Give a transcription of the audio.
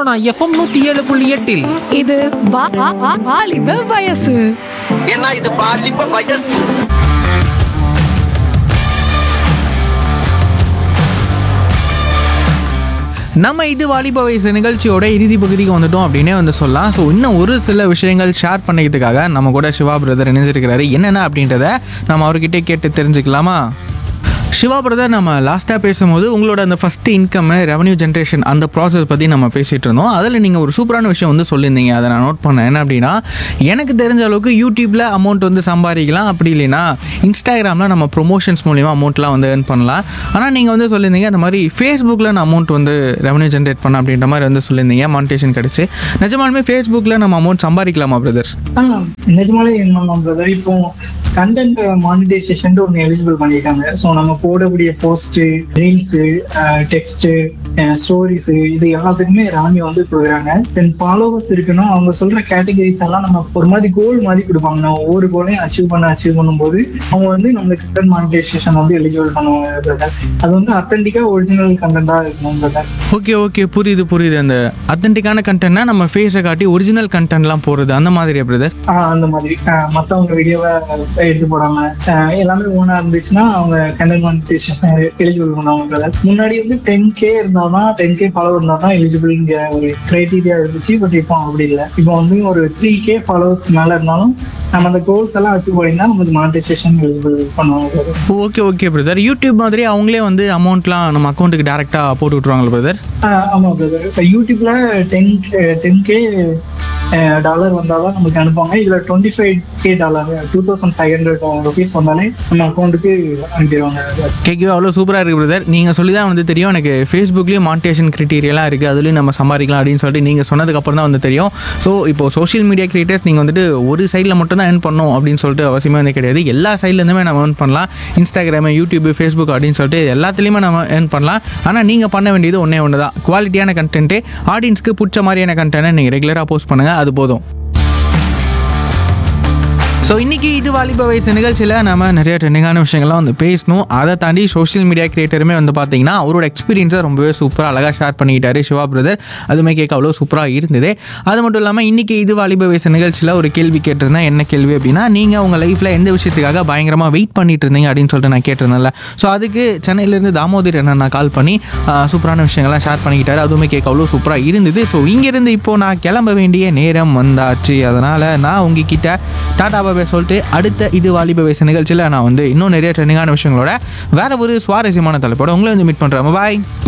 Sona FM நூத்தி ஏழு புள்ளி எட்டில் இது வா- வா- வா- வாலிப வயசு ஏன்னா இது பாலிப்ப வயசு நம்ம இது வாலிப வயசு நிகழ்ச்சியோட இறுதி பகுதிக்கு வந்துட்டோம் அப்படின்னே வந்து சொல்லலாம் ஸோ இன்னும் ஒரு சில விஷயங்கள் ஷேர் பண்ணிக்கிறதுக்காக நம்ம கூட சிவா பிரதர் இணைஞ்சிருக்கிறாரு என்னென்ன அப்படின்றத நம்ம அவர்கிட்ட கேட்டு தெரிஞ்சுக்கலாமா சிவா பிரதர் நம்ம லாஸ்ட்டாக பேசும்போது உங்களோட அந்த ஃபஸ்ட் இன்கம் ரெவன்யூ ஜென்ரேஷன் அந்த ப்ராசஸ் பற்றி நம்ம பேசிகிட்டு இருந்தோம் அதில் நீங்கள் ஒரு சூப்பரான விஷயம் வந்து சொல்லியிருந்தீங்க அதை நான் நோட் பண்ணேன் என்ன அப்படின்னா எனக்கு தெரிஞ்ச அளவுக்கு யூடியூப்பில் அமௌண்ட் வந்து சம்பாதிக்கலாம் அப்படி இல்லைன்னா இன்ஸ்டாகிராமில் நம்ம ப்ரொமோஷன்ஸ் மூலிமா அமௌண்ட்லாம் வந்து earn பண்ணலாம் ஆனால் நீங்கள் வந்து சொல்லியிருந்தீங்க அந்த மாதிரி ஃபேஸ்புக்கில் நான் அமௌண்ட் வந்து ரெவன்யூ ஜென்ரேட் பண்ண அப்படின்ற மாதிரி வந்து சொல்லியிருந்தீங்க மானிட்டேஷன் கிடச்சி நிஜமாலுமே ஃபேஸ்புக்கில் நம்ம அமௌண்ட் சம்பாதிக்கலாமா பிரதர் ஆ நிஜமாலே என்ன பிரதர் இப்போ கண்டென்ட் மானிட்டைசேஷன் ஒன்று எலிஜிபிள் பண்ணிட்டாங்க ஸோ நம்ம போடக்கூடிய போஸ்ட் ரீல்ஸ் டெக்ஸ்ட் ஸ்டோரிஸ் இது எல்லாத்துக்குமே ரெவன்யூ வந்து கொடுக்குறாங்க தென் ஃபாலோவர்ஸ் இருக்குன்னா அவங்க சொல்ற கேட்டகரிஸ் எல்லாம் நம்ம ஒரு மாதிரி கோல் மாதிரி கொடுப்பாங்க நம்ம ஒவ்வொரு கோலையும் அச்சீவ் பண்ண அச்சீவ் பண்ணும்போது அவங்க வந்து நம்மளுக்கு கண்டென்ட் மானிட்டைசேஷன் வந்து எலிஜிபிள் பண்ணுவாங்க பிரதர் அது வந்து அத்தன்டிக்கா ஒரிஜினல் கண்டென்ட்டா இருக்கணும் பிரதர் ஓகே ஓகே புரியுது புரியுது அந்த அத்தன்டிக்கான கண்டென்ட்னா நம்ம ஃபேஸை காட்டி ஒரிஜினல் கண்டென்ட்லாம் போகிறது அந்த மாதிரியா பிரதர் ஆஹ் அந்த மாதிரி ஆஹ் மத்தவங்க வீடியோவை எடுத்து போடாம ஆஹ் எல்லாமே ஓனா இருந்துச்சுன்னா அவங்க கண்டென்ட் மானிட்டேஷன் எலிஜிபிள் பண்ணுவாங்க முன்னாடி வந்து டென் கே இருந்தாதான் டென் கே ஃபாலோவர் இருந்தாதான் எலிஜிபிள்ங்கிற ஒரு கிரைட்டீரியா இருந்துச்சு பட் இப்போ அப்படி இல்லை இப்போ வந்து ஒரு த்ரீ கே ஃபாலோவர்ஸ்க்கு மேல இருந்தாலும் நம்ம அந்த கோல்ஸ் எல்லாம் அச்சீவ் பண்ணினா நமக்கு மானிட்டைசேஷன் எலிஜிபிள் பண்ணுவாங்க ஓகே ஓகே பிரதர் யூடியூப் மாதிரி அவங்களே வந்து அமௌண்ட்லாம் நம்ம அக்கௌண்ட்டுக்கு டேரெக்டாக போட்டு விட்ருவாங்களா பிரதர் ஆஹ் ஆமா பிரதர் இப்போ யூடியூப்ல டென் டென் கே டாலர் வந்தாதான் நமக்கு அனுப்புவாங்க இதுல twenty five K dollar two thousand five hundred rupees வந்தாலே நம்ம அக்கௌண்ட்டுக்கு அனுப்பிடுவாங்க கேட்கவே அவ்வளோ சூப்பராக இருக்குது பிரதர் நீங்கள் சொல்லி தான் வந்து தெரியும் எனக்கு ஃபேஸ்புக்லேயும் மானிட்டேஷன் க்ரிட்டீரியெல்லாம் இருக்குது அதுலேயும் நம்ம சம்பாதிக்கலாம் அப்படின்னு சொல்லிட்டு நீங்கள் சொன்னதுக்கப்புறம் தான் வந்து தெரியும் ஸோ இப்போ சோஷியல் மீடியா கிரியேட்டர்ஸ் நீங்கள் வந்துட்டு ஒரு சைடில் மட்டும் தான் earn பண்ணணும் அப்படின்னு சொல்லிட்டு அவசியமே வந்து கிடையாது எல்லா சைட்லேருந்துமே நம்ம earn பண்ணலாம் இன்ஸ்டாகிராமு யூடியூப் ஃபேஸ்புக் அப்படின்னு சொல்லிட்டு எல்லாத்துலேயுமே நம்ம earn பண்ணலாம் ஆனால் நீங்கள் பண்ண வேண்டியது ஒன்றே ஒன்று தான் குவாலிட்டியான கண்டென்ட்டு ஆடியன்ஸ்க்கு பிடிச்ச மாதிரியான கண்டென்ட்டை நீங்கள் ரெகுலராக போஸ்ட் பண்ணுங்கள் அது போதும் ஸோ இன்னைக்கு இது வாலிப வயசு நிகழ்ச்சியில் நம்ம நிறைய ட்ரெண்டிங்கான விஷயங்கள்லாம் வந்து பேசணும் அதை தாண்டி சோஷியல் மீடியா கிரியேட்டருமே வந்து பார்த்தீங்கன்னா அவரோட எக்ஸ்பீரியன்ஸை ரொம்பவே சூப்பராக அழகாக ஷேர் பண்ணிக்கிட்டாரு சிவா பிரதர் அதுவுமே கேட்க அவ்வளோ சூப்பராக இருந்தது அது மட்டும் இல்லாமல் இன்னைக்கு இது வாலிப வயசு நிகழ்ச்சியில் ஒரு கேள்வி கேட்டிருந்தேன் என்ன கேள்வி அப்படின்னா நீங்கள் உங்கள் லைஃப்பில் எந்த விஷயத்துக்காக பயங்கரமாக வெயிட் பண்ணிட்டு இருந்தீங்க அப்படின்னு சொல்லிட்டு நான் கேட்டிருந்தேன்ல ஸோ அதுக்கு சென்னையிலேருந்து தாமோதர் என்ன நான் கால் பண்ணி ஆ, சூப்பரான விஷயங்கள்லாம் ஷேர் பண்ணிக்கிட்டாரு அதுவுமே கேட்க அவ்வளோ சூப்பராக இருந்தது ஸோ இங்கேருந்து இப்போ நான் கிளம்ப வேண்டிய நேரம் வந்தாச்சு அதனால் நான் உங்ககிட்ட டாடா பாபே சொல்லிட்டு அடுத்த இது வாலிப வயசு நிகழ்ச்சியில் நான் வந்து இன்னும் நிறைய ட்ரெண்டிங்கான விஷயங்களோட வேற ஒரு சுவாரஸ்யமான தலைப்போட உங்களை வந்து மீட் பண்ணுறேன் பாய்